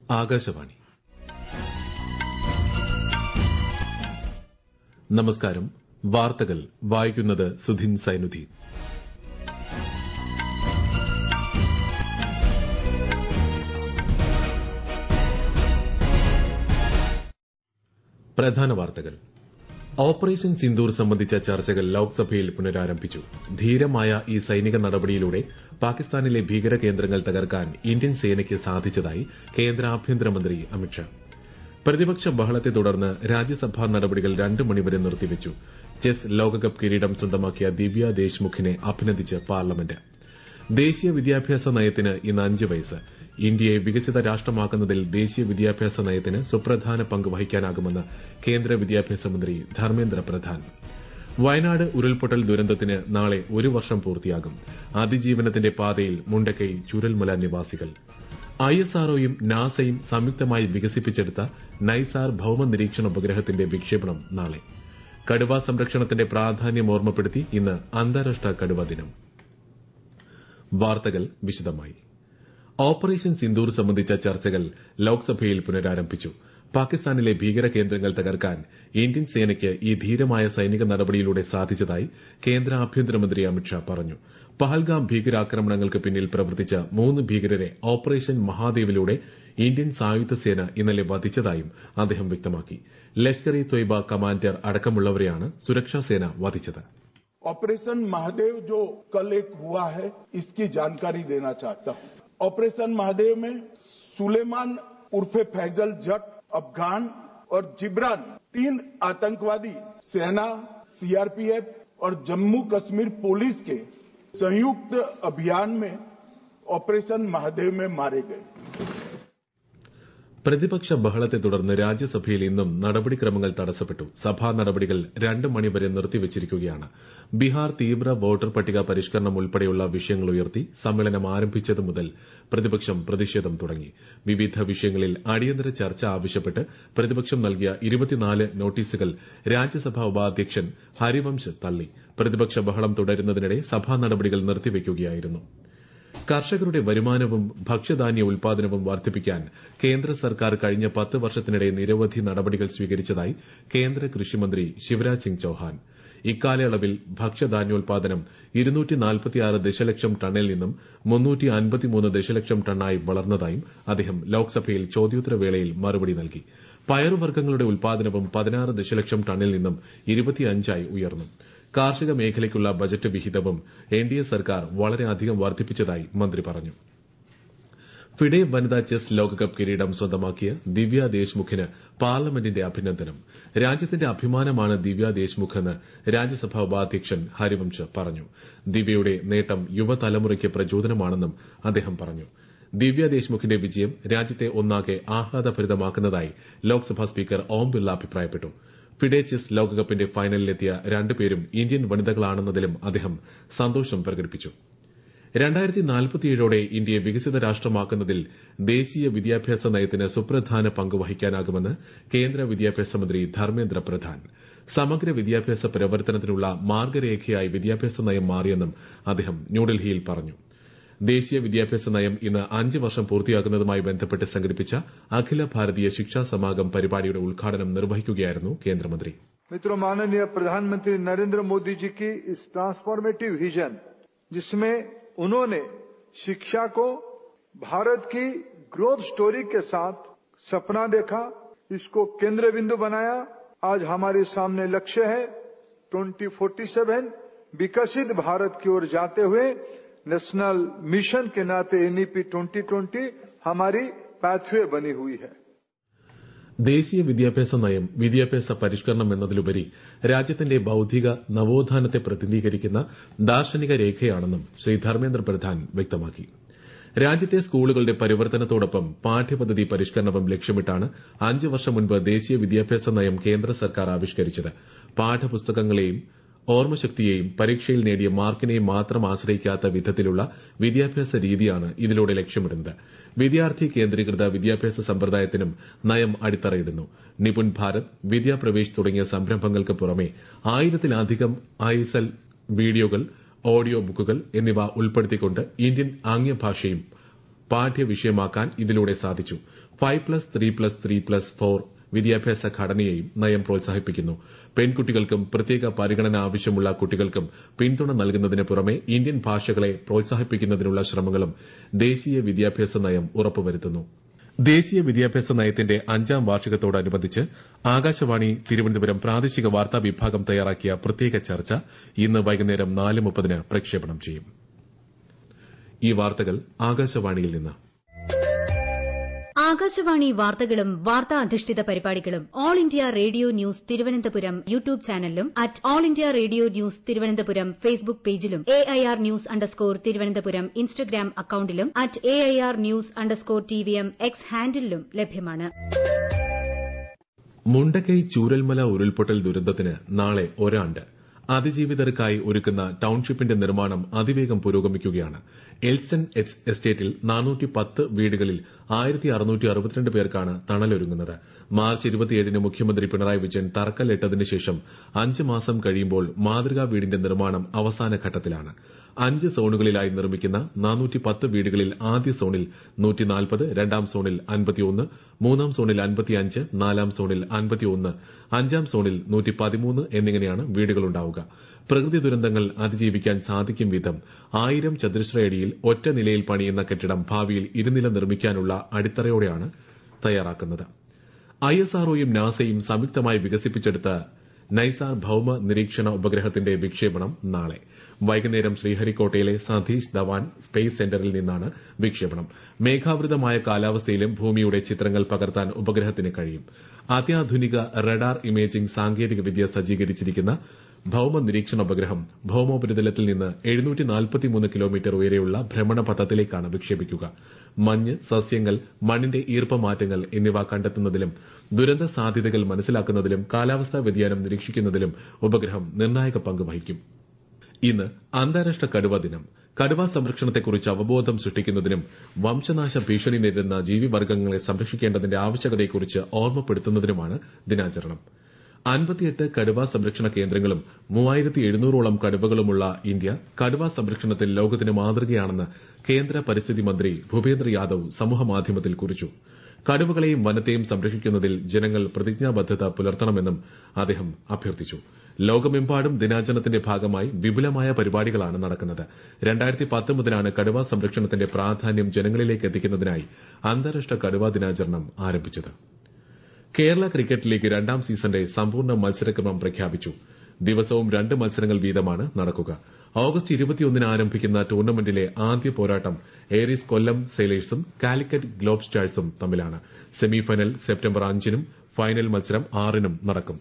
ആകാശവാണി നമസ്കാരം വാർത്തകൾ വായിക്കുന്നത് സുധിൻ സൈനുദ്ദീൻ പ്രധാന വാർത്തകൾ ഓപ്പറേഷൻ സിന്ദൂർ സംബന്ധിച്ച ചർച്ചകൾ ലോക്സഭയിൽ പുനരാരംഭിച്ചു ധീരമായ ഈ സൈനിക നടപടിയിലൂടെ പാകിസ്ഥാനിലെ ഭീകര കേന്ദ്രങ്ങൾ തകർക്കാൻ ഇന്ത്യൻ സേനയ്ക്ക് സാധിച്ചതായി കേന്ദ്ര ആഭ്യന്തരമന്ത്രി അമിത്ഷാ പ്രതിപക്ഷ ബഹളത്തെ തുടർന്ന് രാജ്യസഭാ നടപടികൾ രണ്ട് മണിവരെ നിർത്തിവച്ചു ചെസ് ലോകകപ്പ് കിരീടം സ്വന്തമാക്കിയ ദിവ്യ ദേശ്മുഖിനെ അഭിനന്ദിച്ച് പാർലമെന്റ് ദേശീയ വിദ്യാഭ്യാസ നയത്തിന് ഇന്ന് അഞ്ച് വയസ്സ് ഇന്ത്യയെ വികസിത രാഷ്ട്രമാക്കുന്നതിൽ ദേശീയ വിദ്യാഭ്യാസ നയത്തിന് സുപ്രധാന പങ്ക് വഹിക്കാനാകുമെന്ന് കേന്ദ്ര വിദ്യാഭ്യാസ മന്ത്രി ധർമ്മേന്ദ്ര പ്രധാൻ വയനാട് ഉരുൾപൊട്ടൽ ദുരന്തത്തിന് നാളെ ഒരു വർഷം പൂർത്തിയാകും അതിജീവനത്തിന്റെ പാതയിൽ മുണ്ടക്കൈ ചുരൽമല നിവാസികൾ ഐഎസ്ആർഒയും നാസയും സംയുക്തമായി വികസിപ്പിച്ചെടുത്ത നൈസാർ ഭൌമ നിരീക്ഷണ ഉപഗ്രഹത്തിന്റെ വിക്ഷേപണം നാളെ കടുവ സംരക്ഷണത്തിന്റെ പ്രാധാന്യം ഓർമ്മപ്പെടുത്തി ഇന്ന് അന്താരാഷ്ട്ര കടുവ ദിനം വാർത്തകൾ വിശദമായി ഓപ്പറേഷൻ സിന്ദൂർ സംബന്ധിച്ച ചർച്ചകൾ ലോക്സഭയിൽ പുനരാരംഭിച്ചു പാകിസ്ഥാനിലെ ഭീകര കേന്ദ്രങ്ങൾ തകർക്കാൻ ഇന്ത്യൻ സേനയ്ക്ക് ഈ ധീരമായ സൈനിക നടപടിയിലൂടെ സാധിച്ചതായി കേന്ദ്ര ആഭ്യന്തരമന്ത്രി അമിത്ഷാ പറഞ്ഞു പഹൽഗാം ഭീകരാക്രമണങ്ങൾക്ക് പിന്നിൽ പ്രവർത്തിച്ച മൂന്ന് ഭീകരരെ ഓപ്പറേഷൻ മഹാദേവിലൂടെ ഇന്ത്യൻ സായുധ സേന ഇന്നലെ വധിച്ചതായും അദ്ദേഹം വ്യക്തമാക്കി ലഷ്കർ ഇ തൊയ്ബ കമാൻഡർ അടക്കമുള്ളവരെയാണ് സുരക്ഷാസേന വധിച്ചത് ऑपरेशन महादेव जो कल एक हुआ है इसकी जानकारी देना चाहता हूं ऑपरेशन महादेव में सुलेमान उर्फे फैजल जट अफगान और जिब्रान तीन आतंकवादी सेना सीआरपीएफ और जम्मू कश्मीर पुलिस के संयुक्त अभियान में ऑपरेशन महादेव में मारे गए പ്രതിപക്ഷ ബഹളത്തെ തുടർന്ന് രാജ്യസഭയിൽ ഇന്നും നടപടിക്രമങ്ങൾ തടസ്സപ്പെട്ടു സഭാ നടപടികൾ രണ്ട് മണിവരെ നിർത്തിവച്ചിരിക്കുകയാണ് ബീഹാർ തീവ്ര വോട്ടർ പട്ടിക പരിഷ്കരണം ഉൾപ്പെടെയുള്ള വിഷയങ്ങൾ ഉയർത്തി സമ്മേളനം ആരംഭിച്ചതു മുതൽ പ്രതിപക്ഷം പ്രതിഷേധം തുടങ്ങി വിവിധ വിഷയങ്ങളിൽ അടിയന്തര ചർച്ച ആവശ്യപ്പെട്ട് പ്രതിപക്ഷം നൽകിയ ഇരുപത്തിനാല് നോട്ടീസുകൾ രാജ്യസഭാ ഉപാധ്യക്ഷൻ ഹരിവംശ് തള്ളി പ്രതിപക്ഷ ബഹളം തുടരുന്നതിനിടെ സഭാ നടപടികൾ നിർത്തിവയ്ക്കുകയായിരുന്നു കർഷകരുടെ വരുമാനവും ഭക്ഷ്യധാന്യ ഉൽപാദനവും വർദ്ധിപ്പിക്കാൻ കേന്ദ്ര സർക്കാർ കഴിഞ്ഞ പത്ത് വർഷത്തിനിടെ നിരവധി നടപടികൾ സ്വീകരിച്ചതായി കേന്ദ്ര കൃഷിമന്ത്രി ശിവരാജ് സിംഗ് ചൌഹാൻ ഇക്കാലയളവിൽ ഭക്ഷ്യധാന്യോൽപാദനം ദശലക്ഷം ടണ്ണിൽ നിന്നും ദശലക്ഷം ടണ്ണായി വളർന്നതായും അദ്ദേഹം ലോക്സഭയിൽ ചോദ്യോത്തരവേളയിൽ മറുപടി നൽകി പയറുവർഗ്ഗങ്ങളുടെ ഉൽപാദനവും പതിനാറ് ദശലക്ഷം ടണ്ണിൽ നിന്നും ഇരുപത്തിയഞ്ചായി ഉയർന്നു കാർഷിക മേഖലയ്ക്കുള്ള ബജറ്റ് വിഹിതവും എൻഡിഎ സർക്കാർ വളരെയധികം വർദ്ധിപ്പിച്ചതായി മന്ത്രി പറഞ്ഞു ഫിഡെ വനിതാ ചെസ് ലോകകപ്പ് കിരീടം സ്വന്തമാക്കിയ ദിവ്യ ദേശ്മുഖിന് പാർലമെന്റിന്റെ അഭിനന്ദനം രാജ്യത്തിന്റെ അഭിമാനമാണ് ദിവ്യ ദേശ്മുഖെന്ന് രാജ്യസഭാ ഉപാധ്യക്ഷൻ ഹരിവംശ് പറഞ്ഞു ദിവ്യയുടെ നേട്ടം യുവതലമുറയ്ക്ക് പ്രചോദനമാണെന്നും അദ്ദേഹം പറഞ്ഞു ദിവ്യ ദേശ്മുഖിന്റെ വിജയം രാജ്യത്തെ ഒന്നാകെ ആഹ്ലാദഭരിതമാക്കുന്നതായി ലോക്സഭാ സ്പീക്കർ ഓം ബിർള അഭിപ്രായപ്പെട്ടു ഫിഡെ ചെസ് ലോകകപ്പിന്റെ ഫൈനലിലെത്തിയ രണ്ടുപേരും ഇന്ത്യൻ വനിതകളാണെന്നതിലും അദ്ദേഹം സന്തോഷം പ്രകടിപ്പിച്ചു രണ്ടായിരത്തി നാൽപ്പത്തിയേഴോടെ ഇന്ത്യയെ വികസിത രാഷ്ട്രമാക്കുന്നതിൽ ദേശീയ വിദ്യാഭ്യാസ നയത്തിന് സുപ്രധാന പങ്ക് വഹിക്കാനാകുമെന്ന് കേന്ദ്ര വിദ്യാഭ്യാസ മന്ത്രി ധർമ്മേന്ദ്ര പ്രധാൻ സമഗ്ര വിദ്യാഭ്യാസ പ്രവർത്തനത്തിനുള്ള മാർഗരേഖയായി വിദ്യാഭ്യാസ നയം മാറിയെന്നും അദ്ദേഹം ന്യൂഡൽഹിയിൽ പറഞ്ഞു ദേശീയ വിദ്യാഭ്യാസ നയം ഇന്ന് അഞ്ച് വർഷം പൂർത്തിയാക്കുന്നതുമായി ബന്ധപ്പെട്ട് സംഘടിപ്പിച്ച അഖില ഭാരതീയ ശിക്ഷാ സമാഗം പരിപാടിയുടെ ഉദ്ഘാടനം നിർവഹിക്കുകയായിരുന്നു കേന്ദ്രമന്ത്രി मित्रों माननीय प्रधानमंत्री नरेंद्र मोदी जी की इस ट्रांसफॉर्मेटिव विजन जिसमें उन्होंने शिक्षा को भारत की ग्रोथ स्टोरी के साथ सपना देखा इसको केंद्र बिंदु बनाया आज हमारे सामने लक्ष्य है 2047 विकसित भारत की ओर जाते हुए नेशनल मिशन के नाते एनईपी 2020 हमारी पाथवे बनी हुई है ദേശീയ വിദ്യാഭ്യാസ നയം വിദ്യാഭ്യാസ പരിഷ്കരണം എന്നതിലുപരി രാജ്യത്തിന്റെ ബൌദ്ധിക നവോത്ഥാനത്തെ പ്രതിനിധീകരിക്കുന്ന ദാർശനിക രേഖയാണെന്നും ശ്രീ ധർമ്മേന്ദ്ര പ്രധാൻ വ്യക്തമാക്കി രാജ്യത്തെ സ്കൂളുകളുടെ പരിവർത്തനത്തോടൊപ്പം പാഠ്യപദ്ധതി പരിഷ്കരണവും ലക്ഷ്യമിട്ടാണ് അഞ്ച് വർഷം മുൻപ് ദേശീയ വിദ്യാഭ്യാസ നയം കേന്ദ്ര സർക്കാർ ആവിഷ്കരിച്ചത് പാഠപുസ്തകങ്ങളെയും ഓർമ്മശക്തിയെയും പരീക്ഷയിൽ നേടിയ മാർക്കിനെയും മാത്രം ആശ്രയിക്കാത്ത വിധത്തിലുള്ള വിദ്യാഭ്യാസ രീതിയാണ് ഇതിലൂടെ ലക്ഷ്യമിടുന്നത് വിദ്യാർത്ഥി കേന്ദ്രീകൃത വിദ്യാഭ്യാസ സമ്പ്രദായത്തിനും നയം അടിത്തറയിടുന്നു നിപുൺ ഭാരത് വിദ്യാപ്രവേശ് തുടങ്ങിയ സംരംഭങ്ങൾക്ക് പുറമെ ആയിരത്തിലധികം ഐഎസ്എൽ വീഡിയോകൾ ഓഡിയോ ബുക്കുകൾ എന്നിവ ഉൾപ്പെടുത്തിക്കൊണ്ട് ഇന്ത്യൻ ആംഗ്യഭാഷയും പാഠ്യവിഷയമാക്കാൻ ഇതിലൂടെ സാധിച്ചു five plus three plus three plus four വിദ്യാഭ്യാസ ഘടനയെയും നയം പ്രോത്സാഹിപ്പിക്കുന്നു പെൺകുട്ടികൾക്കും പ്രത്യേക പരിഗണന ആവശ്യമുള്ള കുട്ടികൾക്കും പിന്തുണ നൽകുന്നതിന് പുറമെ ഇന്ത്യൻ ഭാഷകളെ പ്രോത്സാഹിപ്പിക്കുന്നതിനുള്ള ശ്രമങ്ങളും ദേശീയ വിദ്യാഭ്യാസ നയം ഉറപ്പുവരുത്തുന്നു ദേശീയ വിദ്യാഭ്യാസ നയത്തിന്റെ അഞ്ചാം വാർഷികത്തോടനുബന്ധിച്ച് ആകാശവാണി തിരുവനന്തപുരം പ്രാദേശിക വാർത്താ വിഭാഗം തയ്യാറാക്കിയ പ്രത്യേക ചർച്ച ഇന്ന് വൈകുന്നേരം നാല് മുപ്പതിന് പ്രക്ഷേപണം ചെയ്യും ഈ വാർത്തകൾ ആകാശവാണിയിൽ നിന്ന് ആകാശവാണി വാർത്തകളും വാർത്താ അധിഷ്ഠിത പരിപാടികളും All India Radio news Thiruvananthapuram YouTube ചാനലിലും at All India Radio news Thiruvananthapuram Facebook പേജിലും A I R news underscore Thiruvananthapuram Instagram അക്കൌണ്ടിലും at A I R news underscore T V M X ഹാൻഡിലും ലഭ്യമാണ് മുണ്ടക്കൈ ചൂരൽമല ഉരുൾപൊട്ടൽ ദുരന്തത്തിന് നാളെ ഒരാണ്ട് അതിജീവിതർക്കായി ഒരുക്കുന്ന ടൌൺഷിപ്പിന്റെ നിർമ്മാണം അതിവേഗം പുരോഗമിക്കുകയാണ് എൽസ്റ്റൺ എസ്റ്റേറ്റിൽ നാനൂറ്റി പത്ത് വീടുകളിൽ ആയിരത്തി അറുന്നൂറ്റി അറുപത്തിരണ്ട് പേർക്കാണ് തണലൊരുങ്ങുന്നത് മാർച്ച് ഇരുപത്തിയേഴിന് മുഖ്യമന്ത്രി പിണറായി വിജയൻ തറക്കല്ലിട്ടതിന് ശേഷം അഞ്ച് മാസം കഴിയുമ്പോൾ മാതൃകാ വീടിന്റെ നിർമ്മാണം അവസാന ഘട്ടത്തിലാണ് അഞ്ച് സോണുകളിലായി നിർമ്മിക്കുന്ന നാനൂറ്റി പത്ത് വീടുകളിൽ ആദ്യ സോണിൽ നൂറ്റിനാൽപ്പത് രണ്ടാം സോണിൽ അൻപത്തിയൊന്ന് മൂന്നാം സോണിൽ അൻപത്തിയഞ്ച് നാലാം സോണിൽ അൻപത്തിയൊന്ന് അഞ്ചാം സോണിൽ നൂറ്റി പതിമൂന്ന് എന്നിങ്ങനെയാണ് വീടുകളുണ്ടാവുക പ്രകൃതി ദുരന്തങ്ങൾ അതിജീവിക്കാൻ സാധിക്കും വിധം ആയിരം ചതുരശ്രയടിയിൽ ഒറ്റ നിലയിൽ പണിയുന്ന കെട്ടിടം ഭാവിയിൽ ഇരുനില നിർമ്മിക്കാനുള്ള അടിത്തറയോടെയാണ് തയ്യാറാക്കുന്നത് ഐഎസ്ആർഒയും നാസയും സംയുക്തമായി വികസിപ്പിച്ചെടുത്ത നൈസാർ ഭൌമ നിരീക്ഷണ ഉപഗ്രഹത്തിന്റെ വിക്ഷേപണം നാളെ വൈകുന്നേരം ശ്രീഹരിക്കോട്ടയിലെ സതീഷ് ധവാൻ സ്പേസ് സെന്ററിൽ നിന്നാണ് വിക്ഷേപണം മേഘാവൃതമായ കാലാവസ്ഥയിലും ഭൂമിയുടെ ചിത്രങ്ങൾ പകർത്താൻ ഉപഗ്രഹത്തിന് കഴിയും അത്യാധുനിക റഡാർ ഇമേജിംഗ് സാങ്കേതികവിദ്യ സജ്ജീകരിച്ചിരിക്കുന്ന ഭൌമ നിരീക്ഷണ ഉപഗ്രഹം ഭൌമോപരിതലത്തിൽ നിന്ന് കിലോമീറ്റർ ഉയരെയുള്ള ഭ്രമണപഥത്തിലേക്കാണ് വിക്ഷേപിക്കുക മഞ്ഞ് സസ്യങ്ങൾ മണ്ണിന്റെ ഈർപ്പമാറ്റങ്ങൾ എന്നിവ കണ്ടെത്തുന്നതിലും ദുരന്ത സാധ്യതകൾ മനസ്സിലാക്കുന്നതിലും കാലാവസ്ഥാ വ്യതിയാനം നിരീക്ഷിക്കുന്നതിലും ഉപഗ്രഹം നിർണായക പങ്ക് വഹിക്കും ഇന്ന് അന്താരാഷ്ട്ര കടുവ ദിനം കടുവ സംരക്ഷണത്തെക്കുറിച്ച് അവബോധം സൃഷ്ടിക്കുന്നതിനും വംശനാശ ഭീഷണി നേരിടുന്ന ജീവിവർഗ്ഗങ്ങളെ സംരക്ഷിക്കേണ്ടതിന്റെ ആവശ്യകതയെക്കുറിച്ച് ഓർമ്മപ്പെടുത്തുന്നതിനുമാണ് ദിനാചരണം അൻപത്തിയെട്ട് കടുവ സംരക്ഷണ കേന്ദ്രങ്ങളും മൂവായിരത്തി എഴുന്നൂറോളം കടുവകളുമുള്ള ഇന്ത്യ കടുവ സംരക്ഷണത്തിൽ ലോകത്തിന് മാതൃകയാണെന്ന് കേന്ദ്ര പരിസ്ഥിതി മന്ത്രി ഭൂപേന്ദ്ര യാദവ് സമൂഹമാധ്യമത്തിൽ കുറിച്ചു കടുവകളെയും വനത്തെയും സംരക്ഷിക്കുന്നതിൽ ജനങ്ങൾ പ്രതിജ്ഞാബദ്ധത പുലർത്തണമെന്നും അദ്ദേഹം അഭ്യർത്ഥിച്ചു ലോകമെമ്പാടും ദിനാചരണത്തിന്റെ ഭാഗമായി വിപുലമായ പരിപാടികളാണ് നടക്കുന്നത് രണ്ടായിരത്തി പത്ത് മുതലാണ് കടുവ സംരക്ഷണത്തിന്റെ പ്രാധാന്യം ജനങ്ങളിലേക്ക് എത്തിക്കുന്നതിനായി അന്താരാഷ്ട്ര കടുവാ ദിനാചരണം ആരംഭിച്ചത് കേരള ക്രിക്കറ്റ് ലീഗ് രണ്ടാം സീസന്റെ സമ്പൂർണ്ണ മത്സരക്രമം പ്രഖ്യാപിച്ചു ദിവസവും രണ്ട് മത്സരങ്ങൾ വീതമാണ് നടക്കുക ഓഗസ്റ്റ് ഇരുപത്തിയൊന്നിന് ആരംഭിക്കുന്ന ടൂർണമെന്റിലെ ആദ്യ പോരാട്ടം ഏരീസ് കൊല്ലം സെയിലേഴ്സും കാലിക്കറ്റ് ഗ്ലോബ് സ്റ്റാഴ്സും തമ്മിലാണ് സെമിഫൈനൽ സെപ്റ്റംബർ അഞ്ചിനും ഫൈനൽ മത്സരം ആറിനും നടക്കും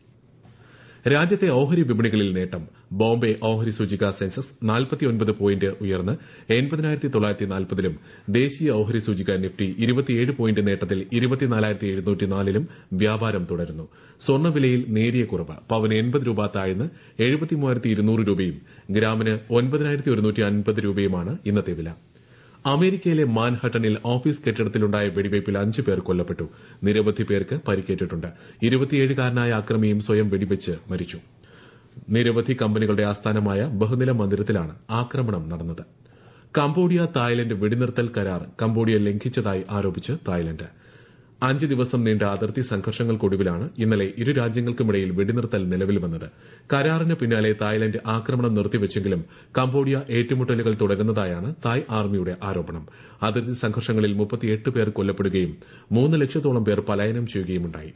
രാജ്യത്തെ ഓഹരി വിപണികളിൽ നേട്ടം ബോംബെ ഓഹരി സൂചിക സെൻസസ് നാൽപ്പത്തിയൊൻപത് പോയിന്റ് ഉയർന്ന് എൺപതിനായിരത്തി തൊള്ളായിരത്തി നാൽപ്പതിലും ദേശീയ ഓഹരി സൂചിക നിഫ്റ്റി ഇരുപത്തിയേഴ് പോയിന്റ് നേട്ടത്തിൽ ഇരുപത്തിനാലായിരത്തി എഴുന്നൂറ്റിനാലിലും വ്യാപാരം തുടരുന്നു സ്വർണ്ണവിലയിൽ നേരിയ കുറവ് പവന് എൺപത് രൂപ താഴ്ന്ന് എഴുപത്തിമൂവായിരത്തി ഇരുന്നൂറ് രൂപയും ഗ്രാമിന് ഒൻപതിനായിരത്തി ഒരുന്നൂറ്റി അൻപത് രൂപയുമാണ് ഇന്നത്തെ വില അമേരിക്കയിലെ മാൻഹട്ടനിൽ ഓഫീസ് കെട്ടിടത്തിലുണ്ടായ വെടിവയ്പിൽ അഞ്ച് പേർ കൊല്ലപ്പെട്ടു നിരവധി പേർക്ക് പരിക്കേറ്റിട്ടുണ്ട് ഇരുപത്തിയേഴുകാരനായ അക്രമിയും സ്വയം വെടിവെച്ച് മരിച്ചു നിരവധി കമ്പനികളുടെ ആസ്ഥാനമായ ബഹുനില മന്ദിരത്തിലാണ് ആക്രമണം നടന്നത് കംബോഡിയ തായ്ലൻഡ് വെടിനിർത്തൽ കരാർ കംബോഡിയ ലംഘിച്ചതായി ആരോപിച്ച് തായ്ലൻഡ് അഞ്ച് ദിവസം നീണ്ട അതിർത്തി സംഘർഷങ്ങൾക്കൊടുവിലാണ് ഇന്നലെ ഇരു രാജ്യങ്ങൾക്കുമിടയിൽ വെടിനിർത്തൽ നിലവിൽ വന്നത് കരാറിന് പിന്നാലെ തായ്ലൻഡ് ആക്രമണം നിർത്തിവെച്ചെങ്കിലും കംബോഡിയ ഏറ്റുമുട്ടലുകൾ തുടരുന്നതായാണ് തായ് ആർമിയുടെ ആരോപണം അതിർത്തി സംഘർഷങ്ങളിൽ മുപ്പത്തിയെട്ട് പേർ കൊല്ലപ്പെടുകയും മൂന്ന് ലക്ഷത്തോളം പേർ പലായനം ചെയ്യുകയുമുണ്ടായി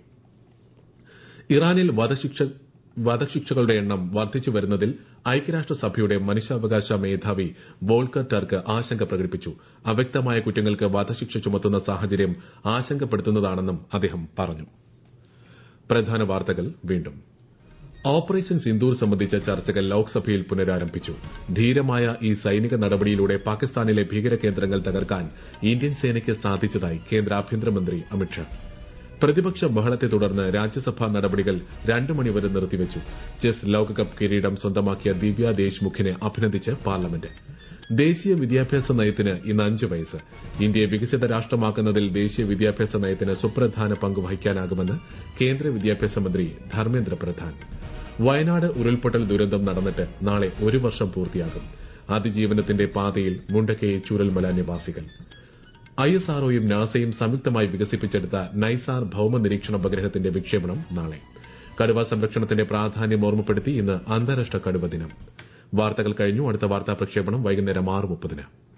ഇറാനിൽ വധശിക്ഷ വധശിക്ഷകളുടെ എണ്ണം വർദ്ധിച്ചു വരുന്നതിൽ ഐക്യരാഷ്ട്രസഭയുടെ മനുഷ്യാവകാശ മേധാവി വോൾക്കർ ടർക്ക് ആശങ്ക പ്രകടിപ്പിച്ചു അവ്യക്തമായ കുറ്റങ്ങൾക്ക് വധശിക്ഷ ചുമത്തുന്ന സാഹചര്യം ആശങ്കപ്പെടുത്തുന്നതാണെന്നും അദ്ദേഹം പറഞ്ഞു പ്രധാന വാർത്തകൾ വീണ്ടും ഓപ്പറേഷൻ സിന്ദൂർ സംബന്ധിച്ച ചർച്ചകൾ ലോക്സഭയിൽ പുനരാരംഭിച്ചു ധീരമായ ഈ സൈനിക നടപടിയിലൂടെ പാകിസ്ഥാനിലെ ഭീകര കേന്ദ്രങ്ങൾ തകർക്കാൻ ഇന്ത്യൻ സേനയ്ക്ക് സാധിച്ചതായി കേന്ദ്ര ആഭ്യന്തരമന്ത്രി അമിത്ഷാ പ്രതിപക്ഷ ബഹളത്തെ തുടർന്ന് രാജ്യസഭാ നടപടികൾ രണ്ടു മണിവരെ നിർത്തിവച്ചു ചെസ് ലോകകപ്പ് കിരീടം സ്വന്തമാക്കിയ ദിവ്യ ദേശ്മുഖിനെ അഭിനന്ദിച്ച് പാർലമെന്റ് ദേശീയ വിദ്യാഭ്യാസ നയത്തിന് ഇന്ന് അഞ്ച് വയസ്സ് ഇന്ത്യയെ വികസിത രാഷ്ട്രമാക്കുന്നതിൽ ദേശീയ വിദ്യാഭ്യാസ നയത്തിന് സുപ്രധാന പങ്ക് വഹിക്കാനാകുമെന്ന് കേന്ദ്ര വിദ്യാഭ്യാസ മന്ത്രി ധർമ്മേന്ദ്ര പ്രധാൻ വയനാട് ഉരുൾപൊട്ടൽ ദുരന്തം നടന്നിട്ട് നാളെ ഒരു വർഷം പൂർത്തിയാകും അതിജീവനത്തിന്റെ പാതയിൽ മുണ്ടക്കയെ ചൂരൽമല നിവാസികൾ ഐ എസ് ആർഒയും നാസയും സംയുക്തമായി വികസിപ്പിച്ചെടുത്ത നൈസാർ ഭൌമ നിരീക്ഷണ ഉപഗ്രഹത്തിന്റെ വിക്ഷേപണം നാളെ കടുവ സംരക്ഷണത്തിന്റെ പ്രാധാന്യം ഓർമ്മപ്പെടുത്തി ഇന്ന് അന്താരാഷ്ട്ര കടുവ ദിനം വാർത്തകൾ കഴിഞ്ഞു അടുത്ത വാർത്താ പ്രക്ഷേപണം വൈകുന്നേരം ആറ് മുപ്പതിന്